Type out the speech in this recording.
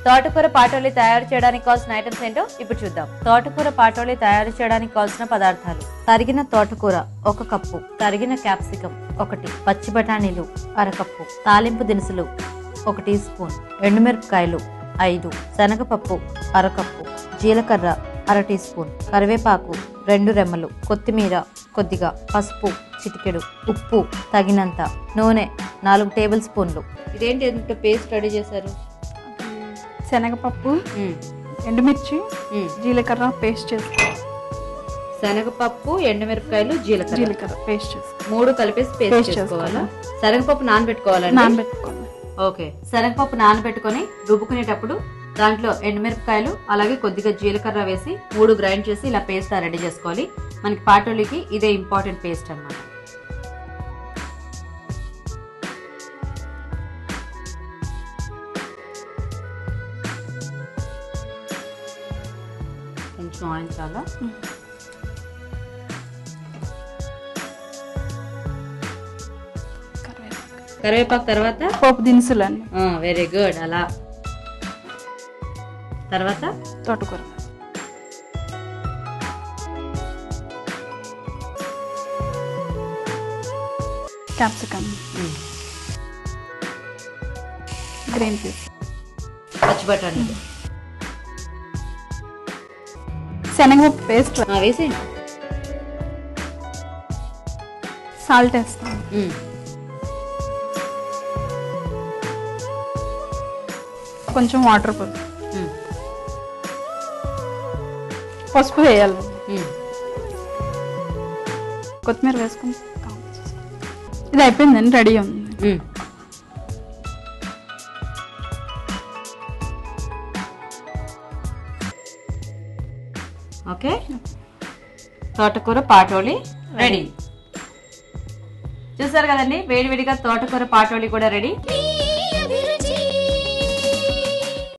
తోటకూర పాటోలి తయారు చేయడానికి కావాల్సిన ఐటమ్స్ ఏంటో ఇప్పుడు చూద్దాం తోటకూర పాటోలి తయారు చేయడానికి కావాల్సిన పదార్థాలు తరిగిన తోటకూర ఒక కప్పు తరిగిన క్యాప్సికం ఒకటి పచ్చి బఠానీలు అరకప్పు తాలింపు దినుసులు ఒక టీ స్పూన్ ఎండుమిరపకాయలు ఐదు శనగపప్పు అరకప్పు జీలకర్ర అర టీ స్పూన్ కరివేపాకు రెండు రెమ్మలు కొత్తిమీర కొద్దిగా పసుపు చిటికెడు ఉప్పు తగినంత నూనె నాలుగు టేబుల్ స్పూన్లు ఇదేంటి ఎంత పేస్ట్ రెడీ చేశారు శనగపప్పు ఎండుమిర్చి జీలకర్ర పేస్ట్ చేసుకో శనగపప్పు ఎండుమిరపకాయలు జీలకర్ర జీలకర్ర పేస్ట్ చేసుకో మూడు కలిపేసి పేస్ట్ Paste చేసుకోవాలా శనగపప్పు నానబెట్టుకోవాలండి నానబెట్టుకోవాలి ఓకే శనగపప్పు నానబెట్టుకొని రుబ్బుకునేటప్పుడు దాంట్లో ఎండుమిరపకాయలు అలాగే కొద్దిగా జీలకర్ర వేసి మూడు గ్రైండ్ చేసి ఇలా పేస్ట్ రెడీ చేసుకోవాలి మనకి పాటోలికి ఇదే ఇంపార్టెంట్ పేస్ట్ అన్నమాట కొంచెం ఆయిల్ చాలా కరివేపాకు. కరివేపాకు తర్వాత పోపు దినుసులు అండి వెరీ గుడ్ అలా తర్వాత తోటకూర క్యాప్సికమ్ గ్రీన్ పీస్ పచ్చి బఠానీలు శనగపప్పు పేస్ట్ ఆ, వేసేయండి సాల్ట్ వేస్తాం ఉమ్. కొంచెం వాటర్ పసుపు ఉమ్. పసుపు వేయాలి ఉమ్. కొత్తిమీర వేసుకుని ఇది అయిపోయిందండి రెడీ ఉంది ఉమ్. ఓకే తోటకూర పాటోలి రెడీ చూసారు కదండి వేడివేడిగా తోటకూర పాటోలి కూడా రెడీ